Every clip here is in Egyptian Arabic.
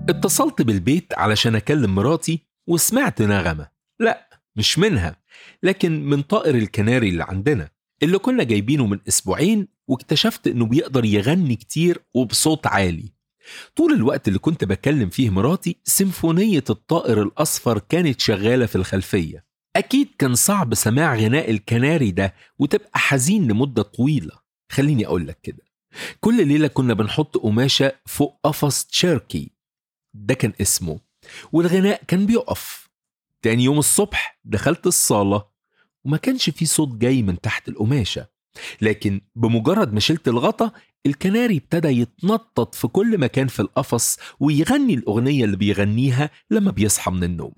اتصلت بالبيت علشان أكلم مراتي وسمعت نغمة لا مش منها لكن من طائر الكناري اللي عندنا اللي كنا جايبينه من أسبوعين واكتشفت إنه بيقدر يغني كتير وبصوت عالي طول الوقت اللي كنت بكلم فيه مراتي سيمفونية الطائر الأصفر كانت شغالة في الخلفية أكيد كان صعب سماع غناء الكناري ده وتبقى حزين لمدة طويلة خليني أقول لك كده كل ليلة كنا بنحط قماشة فوق قفص تشيركي ده كان اسمه والغناء كان بيقف تاني يوم الصبح دخلت الصالة وما كانش في صوت جاي من تحت القماشة لكن بمجرد ما شلت الغطا الكناري ابتدى يتنطط في كل مكان في القفص ويغني الأغنية اللي بيغنيها لما بيصحى من النوم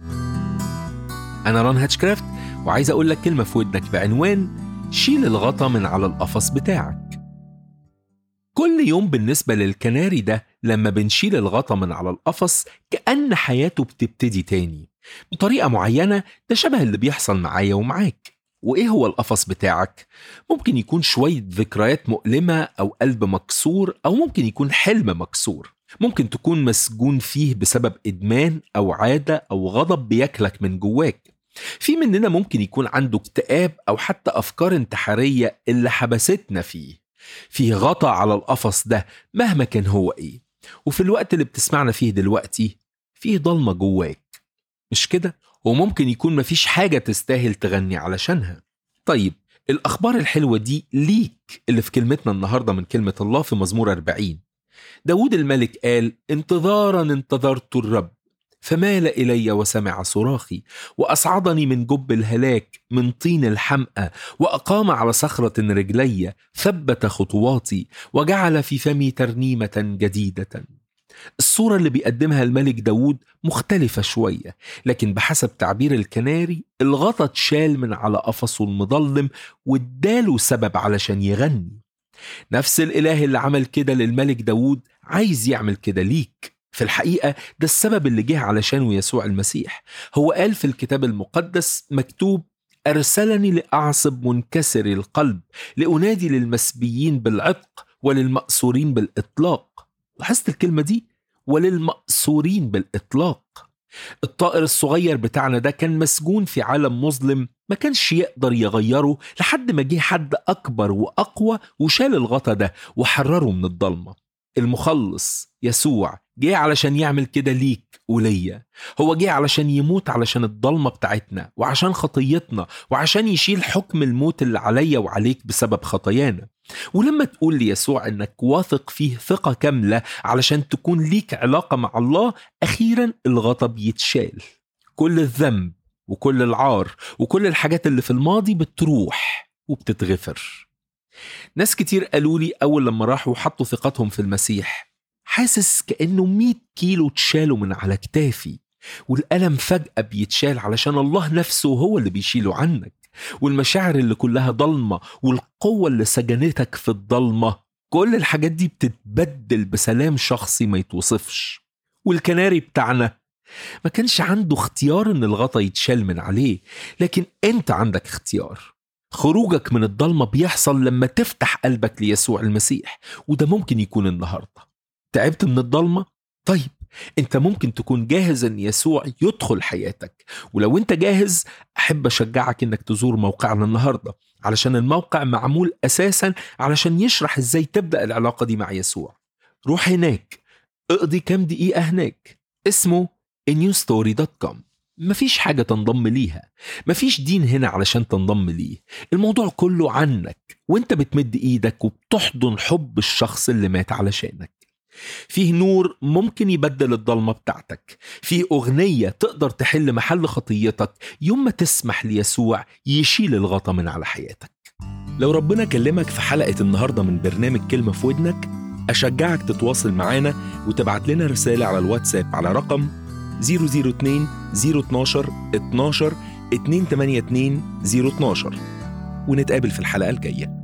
أنا ران هاتشكرافت وعايز أقول لك كلمة في ودنك بعنوان شيل الغطا من على القفص بتاعك كل يوم بالنسبة للكناري ده لما بنشيل الغطا من على القفص كأن حياته بتبتدي تاني بطريقة معينة ده شبه اللي بيحصل معايا ومعاك وإيه هو القفص بتاعك؟ ممكن يكون شوية ذكريات مؤلمة أو قلب مكسور أو ممكن يكون حلم مكسور ممكن تكون مسجون فيه بسبب إدمان أو عادة أو غضب بياكلك من جواك في مننا ممكن يكون عنده اكتئاب أو حتى أفكار انتحارية اللي حبستنا فيه فيه غطا على القفص ده مهما كان هو إيه وفي الوقت اللي بتسمعنا فيه دلوقتي فيه ضلمة جواك مش كده؟ وممكن يكون مفيش حاجة تستاهل تغني علشانها طيب الأخبار الحلوة دي ليك اللي في كلمتنا النهاردة من كلمة الله في مزمور 40 داود الملك قال انتظارا انتظرت الرب فمال إلي وسمع صراخي وأصعدني من جب الهلاك من طين الحمأة وأقام على صخرة رجلي ثبت خطواتي وجعل في فمي ترنيمة جديدة الصورة اللي بيقدمها الملك داود مختلفة شوية لكن بحسب تعبير الكناري الغطا اتشال من على قفصه المظلم واداله سبب علشان يغني نفس الإله اللي عمل كده للملك داود عايز يعمل كده ليك في الحقيقة ده السبب اللي جه علشانه يسوع المسيح هو قال في الكتاب المقدس مكتوب أرسلني لأعصب منكسر القلب لأنادي للمسبيين بالعتق وللمأسورين بالإطلاق لاحظت الكلمة دي وللمأسورين بالإطلاق الطائر الصغير بتاعنا ده كان مسجون في عالم مظلم ما كانش يقدر يغيره لحد ما جه حد أكبر وأقوى وشال الغطا ده وحرره من الضلمة المخلص يسوع جه علشان يعمل كده ليك وليا هو جه علشان يموت علشان الضلمة بتاعتنا وعشان خطيتنا وعشان يشيل حكم الموت اللي عليا وعليك بسبب خطايانا ولما تقول ليسوع انك واثق فيه ثقة كاملة علشان تكون ليك علاقة مع الله أخيرا الغطا بيتشال كل الذنب وكل العار وكل الحاجات اللي في الماضي بتروح وبتتغفر ناس كتير قالوا لي أول لما راحوا حطوا ثقتهم في المسيح حاسس كأنه 100 كيلو اتشالوا من على كتافي والألم فجأة بيتشال علشان الله نفسه هو اللي بيشيله عنك والمشاعر اللي كلها ضلمة والقوة اللي سجنتك في الضلمة كل الحاجات دي بتتبدل بسلام شخصي ما يتوصفش والكناري بتاعنا ما كانش عنده اختيار ان الغطا يتشال من عليه لكن انت عندك اختيار خروجك من الضلمة بيحصل لما تفتح قلبك ليسوع المسيح وده ممكن يكون النهاردة تعبت من الضلمة؟ طيب انت ممكن تكون جاهز ان يسوع يدخل حياتك ولو انت جاهز احب اشجعك انك تزور موقعنا النهارده علشان الموقع معمول اساسا علشان يشرح ازاي تبدا العلاقه دي مع يسوع روح هناك اقضي كام دقيقه هناك اسمه newstory.com مفيش حاجة تنضم ليها مفيش دين هنا علشان تنضم ليه الموضوع كله عنك وانت بتمد ايدك وبتحضن حب الشخص اللي مات علشانك فيه نور ممكن يبدل الضلمة بتاعتك فيه أغنية تقدر تحل محل خطيتك يوم ما تسمح ليسوع يشيل الغطا من على حياتك لو ربنا كلمك في حلقة النهاردة من برنامج كلمة في ودنك أشجعك تتواصل معانا وتبعت لنا رسالة على الواتساب على رقم 002 012 12 282 012 ونتقابل في الحلقة الجاية